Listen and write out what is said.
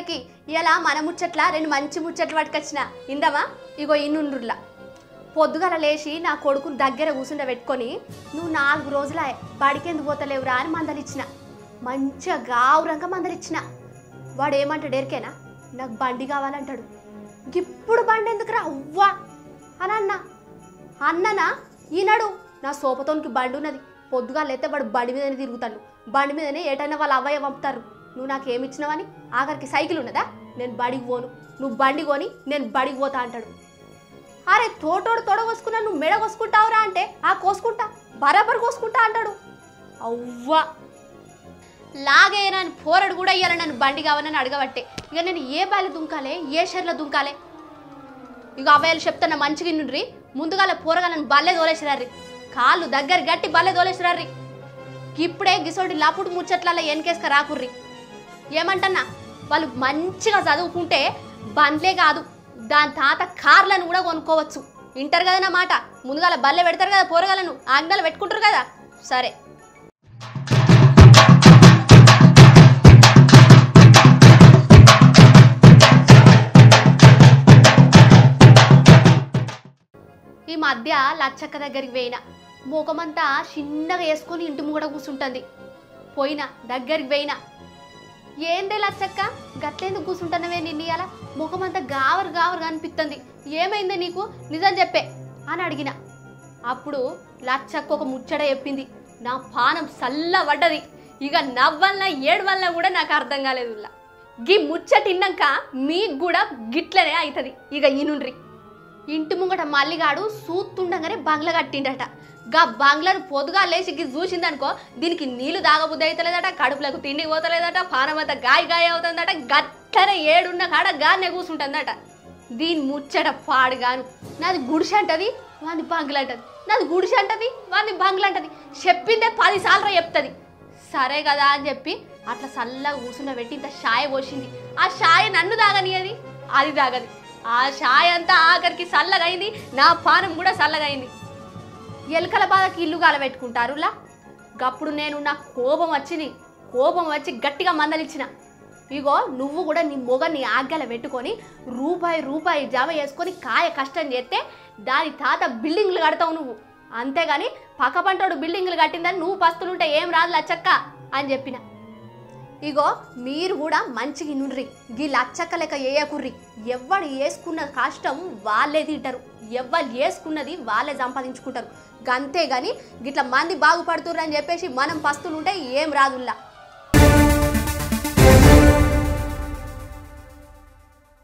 అందరికీ ఇలా మన ముచ్చట్ల రెండు మంచి ముచ్చట్లు పట్టుకొచ్చిన ఇందమా ఇగో ఇన్నుండ్రులా పొద్దుగల లేచి నా కొడుకుని దగ్గర కూర్చుండ పెట్టుకొని నువ్వు నాలుగు రోజుల బడికెందుకు పోతలేవురా అని మందలిచ్చిన మంచిగా గావురంగా మందలిచ్చిన వాడు ఏమంటాడు ఎరికేనా నాకు బండి కావాలంటాడు ఇప్పుడు బండి ఎందుకురా అవ్వా అని అన్నా అన్ననా ఈనాడు నా సోపతోనికి బండి ఉన్నది పొద్దుగా లేతే వాడు బండి మీదనే తిరుగుతాడు బండి మీదనే ఏటైనా వాళ్ళ అవ్వయ్య పంపుతారు నువ్వు నాకు ఏమి ఇచ్చినావని ఆఖరికి సైకిల్ ఉన్నదా నేను బడికి పోను నువ్వు బండి కొని నేను బడికి పోతా అంటాడు అరే తోటోడు తొడ కోసుకున్నా నువ్వు మెడ కోసుకుంటావురా అంటే ఆ కోసుకుంటా బరాబర్ కోసుకుంటా అంటాడు అవ్వా లాగేయనని పోరడు కూడా ఇయ్యాలి నన్ను బండి కావాలని అడగబట్టే ఇక నేను ఏ బాలి దుంకాలే ఏ షెర్లో దుంకాలే ఇక అబ్బాయిలు చెప్తున్న మంచిగా నుండ్రి ముందుగాల పోరగాలను బల్లె తోలేసిరారి కాళ్ళు దగ్గర గట్టి బల్లె తోలేసిరారి ఇప్పుడే గిసోడి లాపుడు ముచ్చట్లలో ఎన్కేసుక రాకుర్రి ఏమంటన్నా వాళ్ళు మంచిగా చదువుకుంటే బండ్లే కాదు దాని తాత కార్లను కూడా కొనుక్కోవచ్చు వింటారు కదా నా మాట ముందుగాల బల్లె పెడతారు కదా పోరగాలను ఆజ్ఞలు పెట్టుకుంటారు కదా సరే ఈ మధ్య లచ్చక్క దగ్గరికి పోయిన మూకమంతా చిన్నగా వేసుకొని ఇంటి ముంగడ కూర్చుంటుంది పోయినా దగ్గరికి పోయినా ఏందే లచ్చక్క గట్లేందుకు కూర్చుంటున్నవే నిన్ను ఇవాళ ముఖమంతా గావరు గావరుగా అనిపిస్తుంది ఏమైందే నీకు నిజం చెప్పే అని అడిగిన అప్పుడు లచ్చక్క ఒక ముచ్చట చెప్పింది నా పానం సల్ల పడ్డది ఇక నవ్వల్ల ఏడు వల్ల కూడా నాకు అర్థం కాలేదు ఇలా. గీ ముచ్చటిన్నాక మీకు కూడా గిట్లనే అవుతుంది ఇక ఈనుండ్రి ఇంటి ముంగట మల్లిగాడు సూత్తుండగానే బంగ్లా కట్టిండట గా బంగ్లాను పొదుగా లేచి గి చూసిందనుకో దీనికి నీళ్లు తాగబుద్ధి అవుతలేదట కడుపులకు తిండి పోతలేదట పానమంతా గాయ గాయ అవుతుందట గట్టనే ఏడున్న కాడ గానే కూర్చుంటుందట దీని ముచ్చట పాడుగాను నాది గుడిసె అంటది వాది బంగ్లా అంటది నాది గుడిసె అంటది వాది బంగ్లా అంటది చెప్పిందే పది సార్లు చెప్తుంది సరే కదా అని చెప్పి అట్లా చల్లగా కూర్చున్న పెట్టి ఇంత షాయ పోసింది ఆ షాయ నన్ను తాగనియది అది తాగది ఆ షాయ అంతా ఆఖరికి చల్లగా అయింది నా పానం కూడా చల్లగా అయింది ఎలుకల బాధకి ఇల్లు గాలబెట్టుకుంటారులా గప్పుడు నేను నా కోపం వచ్చింది కోపం వచ్చి గట్టిగా మందలిచ్చిన ఇగో నువ్వు కూడా నీ మొగ నీ ఆజ్ఞల పెట్టుకొని రూపాయి రూపాయి జమ చేసుకొని కాయ కష్టం చేస్తే దాని తాత బిల్డింగ్లు కడతావు నువ్వు అంతేగాని పక్క పంటోడు బిల్డింగ్లు కట్టిందని నువ్వు పస్తులుంటే ఏం రాదు లచ్చక్క అని చెప్పిన ఇగో మీరు కూడా మంచిగా నుండ్రి గీ లచ్చక్క లెక్క వేయకుర్రి ఎవ్వడు వేసుకున్న కష్టం వాళ్ళే తింటారు ఎవ్వరు వేసుకున్నది వాళ్ళే సంపాదించుకుంటారు గంతే గాని గిట్ల మంది బాగుపడుతుర్రు అని చెప్పేసి మనం పస్తులుంటే ఏం రాదుల్లా